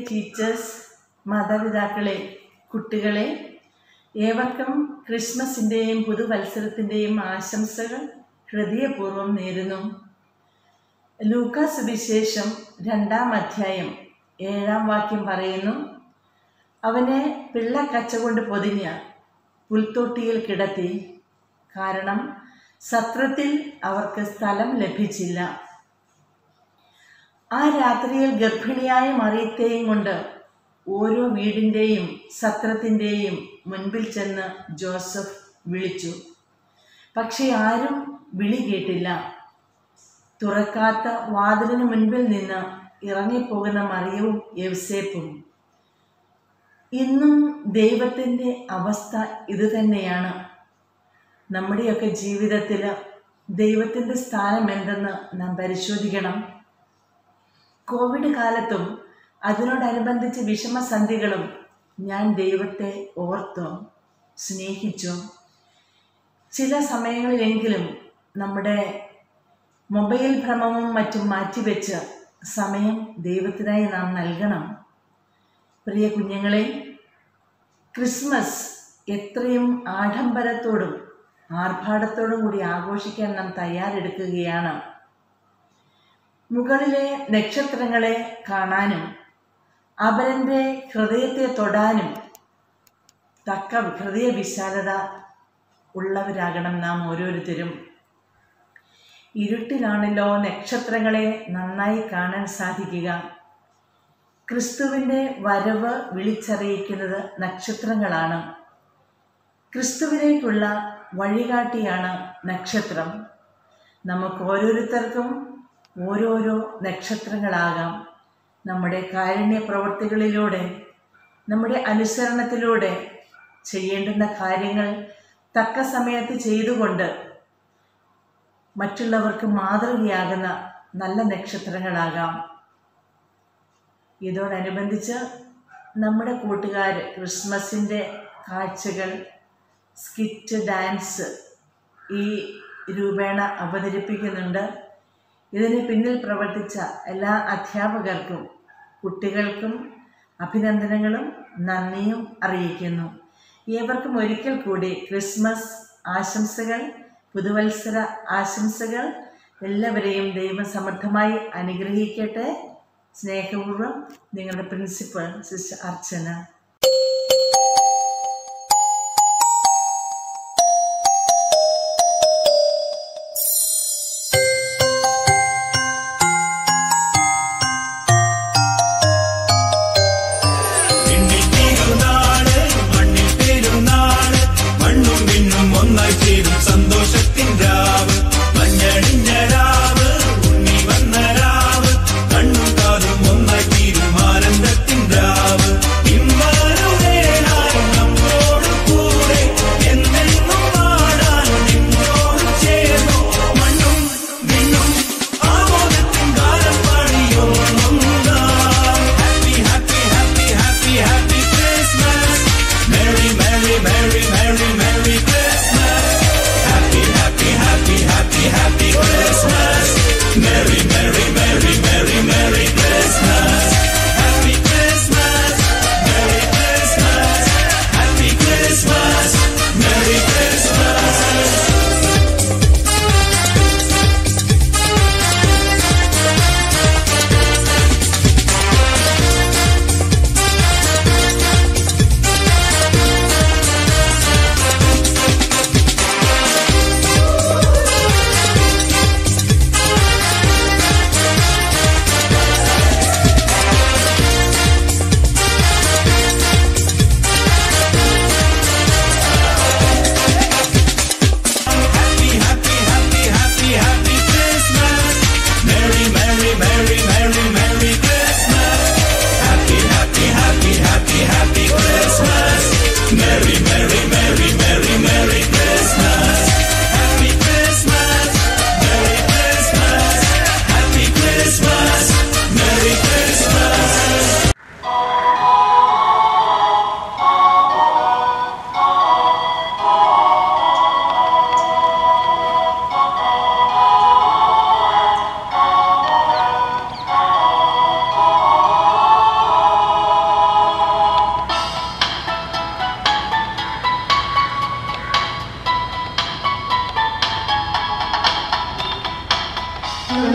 Teachers മാതാപിതാക്കളെ കുട്ടികളെ ഏവർക്കും ക്രിസ്മസിൻ്റെയും പുതുവത്സരത്തിൻ്റെയും ആശംസകൾ ഹൃദയപൂർവ്വം നേരുന്നു ലൂക്കാസ് വിശേഷം രണ്ടാം അധ്യായം ഏഴാം വാക്യം പറയുന്നു അവനെ പിള്ളക്കച്ച കൊണ്ട് പൊതിഞ്ഞ് പുൽത്തൊട്ടിയിൽ കിടത്തി കാരണം സത്രത്തിൽ അവർക്ക് സ്ഥലം ലഭിച്ചില്ല ആ രാത്രിയിൽ ഗർഭിണിയായ മറിയത്തെയും കൊണ്ട് ഓരോ വീടിൻ്റെയും സത്രത്തിൻ്റെയും മുൻപിൽ ചെന്ന് ജോസഫ് വിളിച്ചു പക്ഷെ ആരും വിളി കേട്ടില്ല തുറക്കാത്ത വാതിലിന് മുൻപിൽ നിന്ന് ഇറങ്ങിപ്പോകുന്ന മറിയവും യവ്സേപ്പും ഇന്നും ദൈവത്തിൻ്റെ അവസ്ഥ ഇതുതന്നെയാണ് നമ്മുടെയൊക്കെ ജീവിതത്തിൽ ദൈവത്തിൻ്റെ സ്ഥാനം എന്തെന്ന് നാം പരിശോധിക്കണം കോവിഡ് കാലത്തും അതിനോടനുബന്ധിച്ച് വിഷമസന്ധികളും ഞാൻ ദൈവത്തെ ഓർത്തോ സ്നേഹിച്ചോ ചില സമയങ്ങളിലെങ്കിലും നമ്മുടെ മൊബൈൽ ഭ്രമവും മറ്റും മാറ്റിവെച്ച് സമയം ദൈവത്തിനായി നാം നൽകണം പ്രിയ കുഞ്ഞുങ്ങളെ ക്രിസ്മസ് എത്രയും ആഡംബരത്തോടും ആർഭാടത്തോടും കൂടി ആഘോഷിക്കാൻ നാം തയ്യാറെടുക്കുകയാണ് മുകളിലെ നക്ഷത്രങ്ങളെ കാണാനും അവരൻ്റെ ഹൃദയത്തെ തൊടാനും തക്ക ഹൃദയ വിശാലത ഉള്ളവരാകണം നാം ഓരോരുത്തരും ഇരുട്ടിലാണല്ലോ നക്ഷത്രങ്ങളെ നന്നായി കാണാൻ സാധിക്കുക ക്രിസ്തുവിൻ്റെ വരവ് വിളിച്ചറിയിക്കുന്നത് നക്ഷത്രങ്ങളാണ് ക്രിസ്തുവിലേക്കുള്ള വഴികാട്ടിയാണ് നക്ഷത്രം നമുക്ക് ഓരോരുത്തർക്കും ഓരോരോ നക്ഷത്രങ്ങളാകാം നമ്മുടെ കാരുണ്യ പ്രവർത്തികളിലൂടെ നമ്മുടെ അനുസരണത്തിലൂടെ ചെയ്യേണ്ടുന്ന കാര്യങ്ങൾ തക്ക സമയത്ത് ചെയ്തുകൊണ്ട് മറ്റുള്ളവർക്ക് മാതൃകയാകുന്ന നല്ല നക്ഷത്രങ്ങളാകാം ഇതോടനുബന്ധിച്ച് നമ്മുടെ കൂട്ടുകാർ ക്രിസ്മസിൻ്റെ കാഴ്ചകൾ സ്കിറ്റ് ഡാൻസ് ഈ രൂപേണ അവതരിപ്പിക്കുന്നുണ്ട് ഇതിന് പിന്നിൽ പ്രവർത്തിച്ച എല്ലാ അധ്യാപകർക്കും കുട്ടികൾക്കും അഭിനന്ദനങ്ങളും നന്ദിയും അറിയിക്കുന്നു ഏവർക്കും ഒരിക്കൽ കൂടി ക്രിസ്മസ് ആശംസകൾ പുതുവത്സര ആശംസകൾ എല്ലാവരെയും ദൈവം സമൃദ്ധമായി അനുഗ്രഹിക്കട്ടെ സ്നേഹപൂർവ്വം നിങ്ങളുടെ പ്രിൻസിപ്പൽ സിസ്റ്റർ അർച്ചന വിണ്ണിൽ പെരുന്നാള് മണ്ണിൽ പെരുന്നാള് മണ്ണും വിണ്ണും ഒന്നായി ചേരും സന്തോഷത്തിൻ രാവ് മഞ്ഞണിഞ്ഞ രാവ് ഉണ്ണി വന്ന രാവ് കണ്ണും കാതും ഒന്നായി തീരും ആനന്ദത്തിൻ രാവ് ഇമ്പ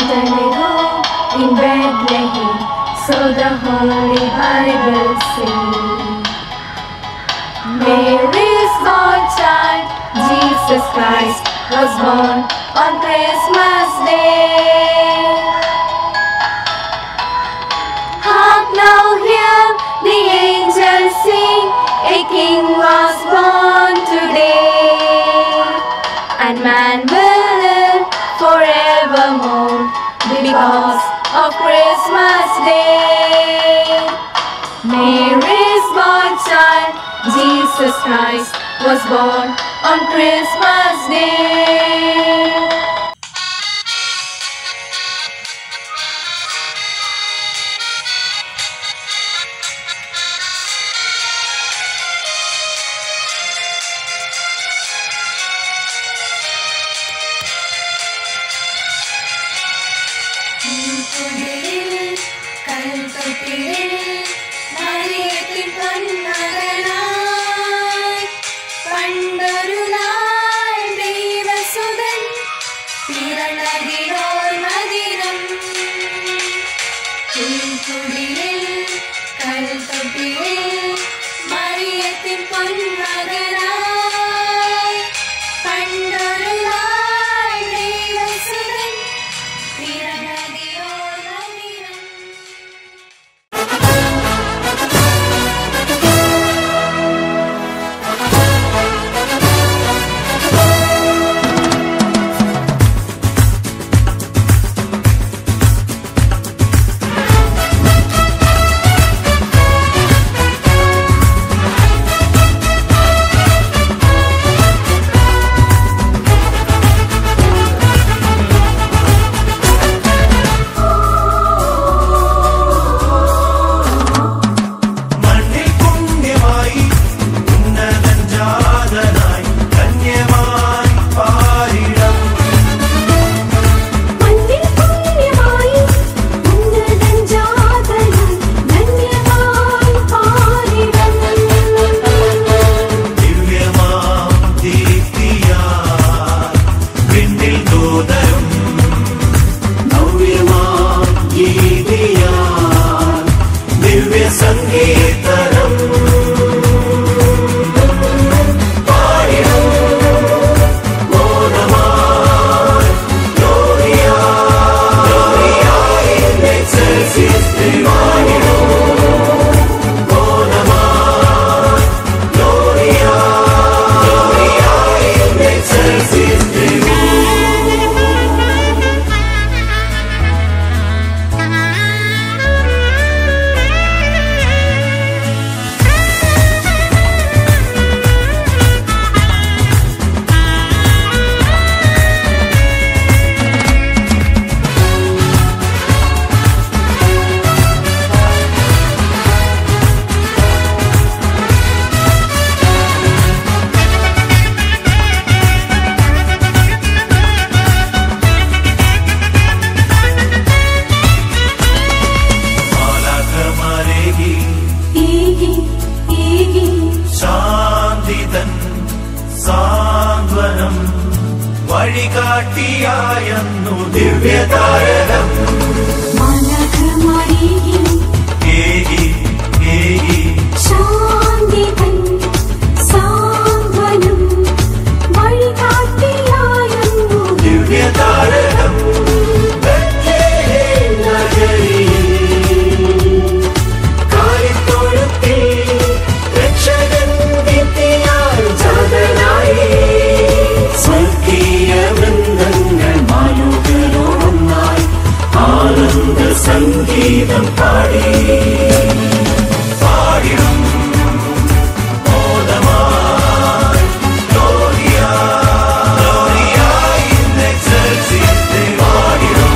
manger home in Bethlehem, so the Holy Bible says. Mary's born child, Jesus Christ, was born on Christmas Day. Hark now, hear the angels sing, a king was born today. And man will live forevermore because of Christmas Day. Mary's born child, Jesus Christ, was born on Christmas Day. കുടിലിൽ കൽത്തൊട്ടിലിൽ മറിയത്തിൻ പൊന്മകനായി പണ്ടൊരു നാൾ ദൈവസുതൻ പിറന്നതിനോർ മദിനം കുടിലിൽ കൽത്തൊട്ടിലിൽ മറിയത്തിൻ പൊന്മകനായി പണ്ടൊരു നാൾ ദൈവസുതൻ പിറന്നതിനോർ മദിനം മണ്ണിൽ പുണ്യമായി ഉന്നതൻ ജാതനായി ധന്യമായി പാരിടം മണ്ണിൽ പുണ്യമായി ഉന്നതൻ ജാതനായി ധന്യമായി പാരിടം ദിവ്യമാം ദീപ്തിയാൽ വിണ്ണിൽ ദൂതരും നവ്യമാം ഗീതിയാൽ ദിവ്യ സംഗീതരം പാടിടും മോദമായി ഗ്ലോറിയ ഗ്ലോറിയ in excelsis പാടിടും മോദമായി ഗ്ലോറിയ ഗ്ലോറിയ in excelsis മാലാഖമാരേകി ഏകി ഏകി ശാന്തിതൻ സാന്ത്വനം വഴികാട്ടിയായെന്നു ദിവ്യതാരകം മാലാഖമാരേകി ഏകി ഏകി ശാന്തി തൻ സാന്ത്വനം വഴികാട്ടിയായെന്നു ദിവ്യതാരകം ബത്ലഹേം നഗരിയിൽ കാലിത്തൊഴുത്തിൽ രക്ഷകൻ വിദ്യയാൽ ജാതനായി സ്വർഗീയ വൃന്ദങ്ങൾ മാലുകളോടൊന്നായി ആനന്ദ സംഗീതം പാടി പാടിടും മോദമായി ഗ്ലോറിയ ഗ്ലോറിയ in excelsis പാടിടും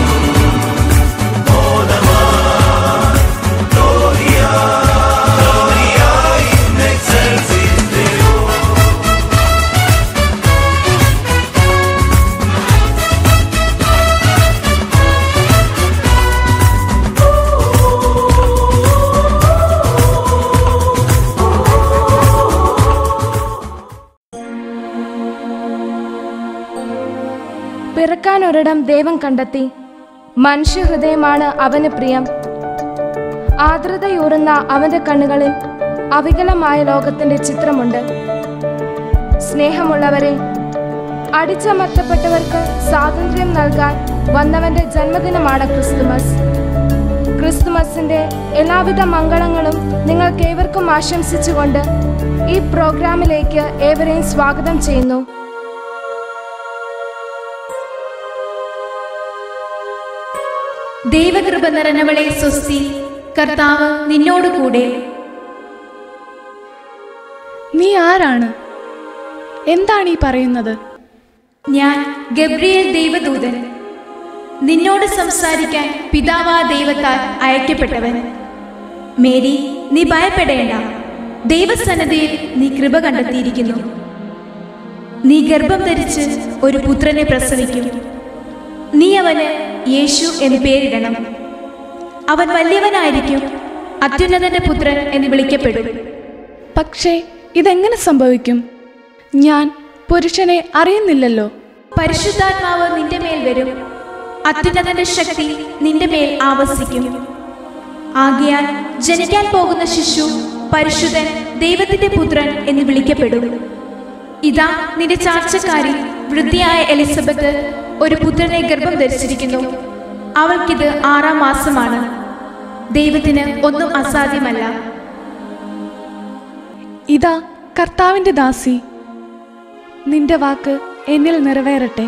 മോദമായി gloria gloria in excelsis Deo പിറക്കാൻ ഒരിടം ദൈവം കണ്ടെത്തി മനുഷ്യഹൃദയമാണ് അവന് പ്രിയം ആർദ്രതയൂറുന്ന അവന്റെ കണ്ണുകളിൽ അവികലമായ ലോകത്തിന്റെ ചിത്രമുണ്ട് സ്നേഹമുള്ളവരെ അടിച്ചമർത്തപ്പെട്ടവർക്ക് സ്വാതന്ത്ര്യം നൽകാൻ വന്നവന്റെ ജന്മദിനമാണ് ക്രിസ്തുമസ് ക്രിസ്തുമസിന്റെ എല്ലാവിധ മംഗളങ്ങളും നിങ്ങൾക്ക് ഏവർക്കും ആശംസിച്ചുകൊണ്ട് ഈ പ്രോഗ്രാമിലേക്ക് ഏവരെയും സ്വാഗതം ചെയ്യുന്നു ദൈവകൃപ നിറഞ്ഞവളെ സ്വസ്തി കർത്താവ് നിന്നോട് കൂടെ നീ ആരാണ് എന്താണ് ഈ പറയുന്നത് ഞാൻ ഗബ്രിയേൽ ദൈവദൂതൻ നിന്നോട് സംസാരിക്കാൻ പിതാവാ ദൈവത്താൽ അയക്കപ്പെട്ടവൻ മേരി നീ ഭയപ്പെടേണ്ട ദൈവസന്നദ്ധയിൽ നീ കൃപ കണ്ടെത്തിയിരിക്കുന്നു നീ ഗർഭം ധരിച്ച് ഒരു പുത്രനെ പ്രസവിക്കും നീ അവന് യേശു എന്ന് പേരിടണം അവൻ വലിയവനായിരിക്കും അത്യുന്നതന്റെ പുത്രൻ എന്ന് വിളിക്കപ്പെടും പക്ഷേ ഇതെങ്ങനെ സംഭവിക്കും ഞാൻ പുരുഷനെ അറിയുന്നില്ലല്ലോ പരിശുദ്ധാത്മാവ് നിന്റെ മേൽ വരും അത്യുന്നതന്റെ ശക്തി നിന്റെ മേൽ ആവസിക്കും ആകയാൽ ജനിക്കാൻ പോകുന്ന ശിശു പരിശുദ്ധൻ ദൈവത്തിന്റെ പുത്രൻ എന്ന് വിളിക്കപ്പെടും ഇതാ നിന്റെ ചാർച്ചക്കാരി വൃദ്ധിയായ എലിസബത്ത് ഒരു പുത്രനെ ഗർഭം ധരിച്ചിരിക്കുന്നു അവൾക്കിത് ആറാം മാസമാണ് ദൈവത്തിന് ഒന്നും അസാധ്യമല്ല ഇതാ കർത്താവിന്റെ ദാസി നിന്റെ വാക്ക് എന്നിൽ നിറവേറട്ടെ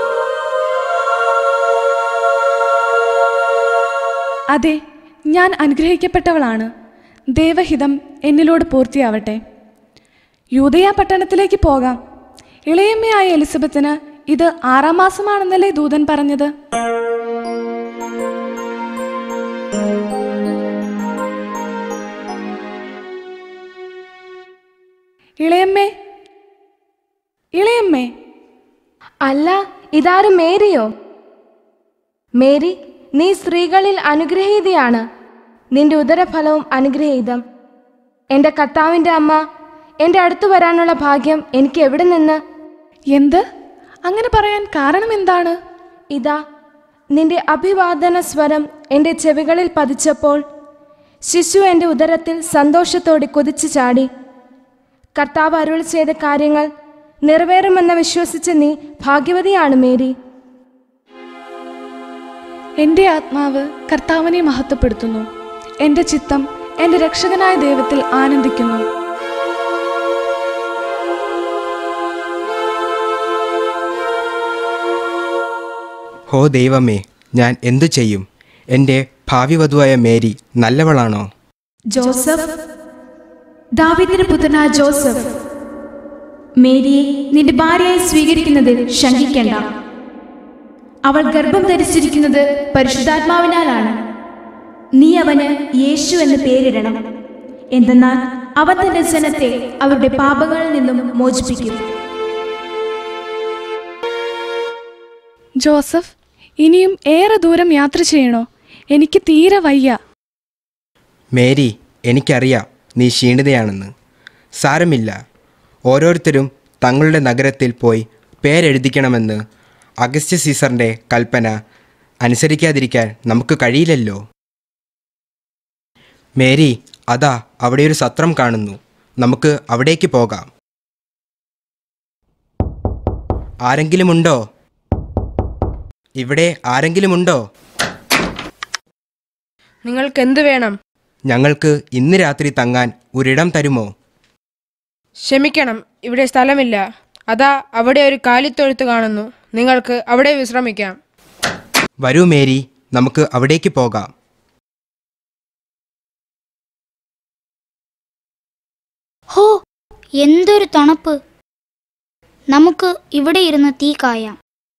അതെ ഞാൻ അനുഗ്രഹിക്കപ്പെട്ടവളാണ് ദേവഹിതം എന്നിലോട് പൂർത്തിയാവട്ടെ യൂതയ പട്ടണത്തിലേക്ക് പോകാം ഇളയമ്മയായ എലിസബത്തിന് ഇത് ആറാം മാസമാണെന്നല്ലേ ദൂതൻ പറഞ്ഞത് ഇളയമ്മേ ഇളയമ്മേ അല്ല ഇതാരും മേരിയോ മേരി നീ സ്ത്രീകളിൽ അനുഗ്രഹീതയാണ് നിന്റെ ഉദരഫലവും അനുഗ്രഹീതം എൻ്റെ കർത്താവിൻ്റെ അമ്മ എൻ്റെ അടുത്ത് വരാനുള്ള ഭാഗ്യം എനിക്ക് എവിടെ നിന്ന് എന്ത് അങ്ങനെ പറയാൻ കാരണം എന്താണ് ഇതാ നിന്റെ അഭിവാദന സ്വരം എൻ്റെ ചെവികളിൽ പതിച്ചപ്പോൾ ശിശു എൻ്റെ ഉദരത്തിൽ സന്തോഷത്തോടെ കുതിച്ചു ചാടി കർത്താവ് അരുൾ ചെയ്ത കാര്യങ്ങൾ നിറവേറുമെന്ന് വിശ്വസിച്ച നീ ഭാഗ്യവതിയാണ് മേരി എൻ്റെ ആത്മാവ് കർത്താവിനെ മഹത്വപ്പെടുത്തുന്നു എൻ്റെ ചിത്തം എൻ്റെ രക്ഷകനായ ദൈവത്തിൽ ആനന്ദിക്കുന്നു ഹോ ദൈവമേ ഞാൻ എന്തു ചെയ്യും എൻ്റെ ഭാവി വധുവായ മേരി നല്ലവളാണോ ജോസഫ് ദാവീദിന്റെ പുത്രനായ ജോസഫ് മേരിയെ നിന്റെ ഭാര്യയായി സ്വീകരിക്കുന്നതിൽ ശങ്കിക്കേണ്ട അവൾ ഗർഭം ധരിച്ചിരിക്കുന്നത് പരിശുദ്ധാത്മാവിനാലാണ് നീ അവന് യേശു എന്ന് പേരിടണം എന്തെന്നാൽ അവൻ തന്റെ ജനത്തെ അവരുടെ പാപങ്ങളിൽ നിന്നും മോചിപ്പിക്കും ജോസഫ് ഇനിയും ഏറെ ദൂരം യാത്ര ചെയ്യണോ എനിക്ക് തീരെ വയ്യ മേരി എനിക്കറിയാം നീ ക്ഷീണിതയാണെന്ന് സാരമില്ല ഓരോരുത്തരും തങ്ങളുടെ നഗരത്തിൽ പോയി പേരെഴുതിക്കണമെന്ന് അഗസ്ത്യ സീസറിൻ്റെ കൽപ്പന അനുസരിക്കാതിരിക്കാൻ നമുക്ക് കഴിയില്ലല്ലോ മേരി അതാ അവിടെ ഒരു സത്രം കാണുന്നു നമുക്ക് അവിടേക്ക് പോകാം ആരെങ്കിലുമുണ്ടോ ഇവിടെ ആരെങ്കിലുമുണ്ടോ നിങ്ങൾക്ക് എന്ത് വേണം ഞങ്ങൾക്ക് ഇന്ന് രാത്രി തങ്ങാൻ ഒരിടം തരുമോ ക്ഷമിക്കണം ഇവിടെ സ്ഥലമില്ല അതാ അവിടെ ഒരു കാലിത്തൊഴുത്ത് കാണുന്നു നിങ്ങൾക്ക് അവിടെ വിശ്രമിക്കാം വരൂ മേരി നമുക്ക് അവിടേക്ക് പോകാം ഹോ എന്തൊരു തണുപ്പ് നമുക്ക് ഇവിടെ ഇരുന്ന് തീ കായാം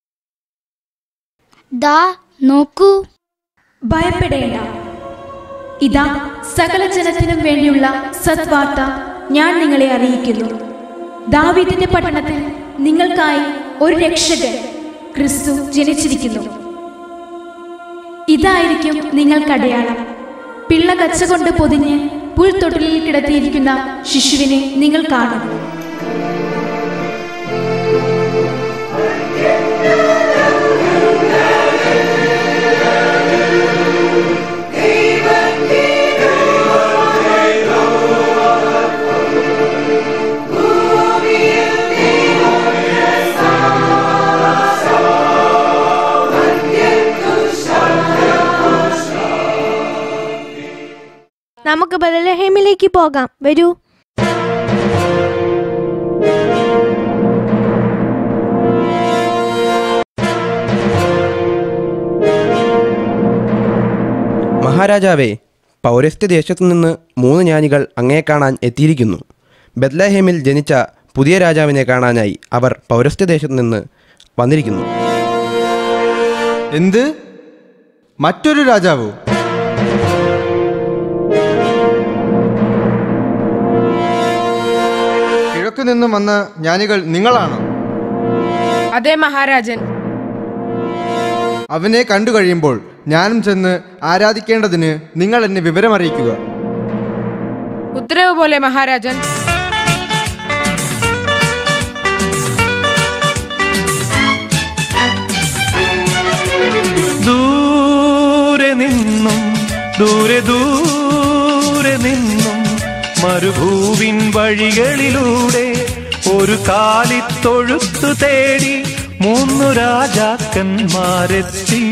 ദാ നോക്കൂ ഭയപ്പെടേണ്ട ഇതാ സകല ജനത്തിനും വേണ്ടിയുള്ള സത്വാർത്ത ഞാൻ നിങ്ങളെ അറിയിക്കുന്നു ദാവീദിന്റെ പട്ടണത്തിൽ നിങ്ങൾക്കായി ഒരു രക്ഷകൻ ക്രിസ്തു ജനിച്ചിരിക്കുന്നു ഇതായിരിക്കും നിങ്ങൾക്കടയാളം പിള്ള കച്ച കൊണ്ട് പൊതിഞ്ഞ് പുൽത്തൊട്ടിലിൽ കിടത്തിയിരിക്കുന്ന ശിശുവിനെ നിങ്ങൾ കാണും യേശുവേ നമുക്ക് ബദലഹേമിലേക്ക് പോകാം വരൂ മഹാരാജാവേ പൗരസ്ത്യ ദേശത്തു നിന്ന് മൂന്ന് ജ്ഞാനികൾ അങ്ങയെ കാണാൻ എത്തിയിരിക്കുന്നു ബദ്ലഹേമിൽ ജനിച്ച പുതിയ രാജാവിനെ കാണാനായി അവർ പൗരസ്ത്യ ദേശത്തു നിന്ന് വന്നിരിക്കുന്നു എന്ത് മറ്റൊരു രാജാവോ കിഴക്കു നിന്നും വന്ന ജ്ഞാനികൾ നിങ്ങളാണോ അതെ മഹാരാജൻ അവനെ കണ്ടു കഴിയുമ്പോൾ ഞാനും ചെന്ന് ആരാധിക്കേണ്ടതിന് നിങ്ങൾ എന്നെ വിവരമറിയിക്കുക ഉത്തരവ് പോലെ മഹാരാജൻ ദൂരെ നിന്നും ദൂരെ ദൂരെ നിന്നും മരുഭൂവിൻ വഴികളിലൂടെ ഒരു കാലിത്തൊഴുത്തു തേടി മൂന്നു രാജാക്കന്മാരെത്തി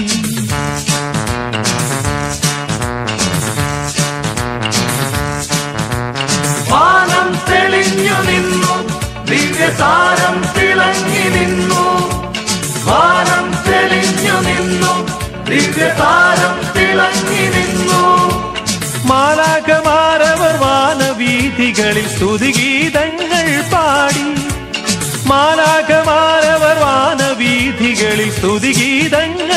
വാനം തെളിഞ്ഞു നിന്നു ദിവ്യതാരം തിളങ്ങി നിന്നു വാനം തെളിഞ്ഞു നിന്നു ദിവ്യതാരം തിളങ്ങി നിന്നു മാലാകമാരവർ വാനവീഥികളിൽ സ്തുതിഗീതങ്ങൾ പാടി മാലാകമാരവർ വാനവീഥികളിൽ സ്തുതിഗീതങ്ങൾ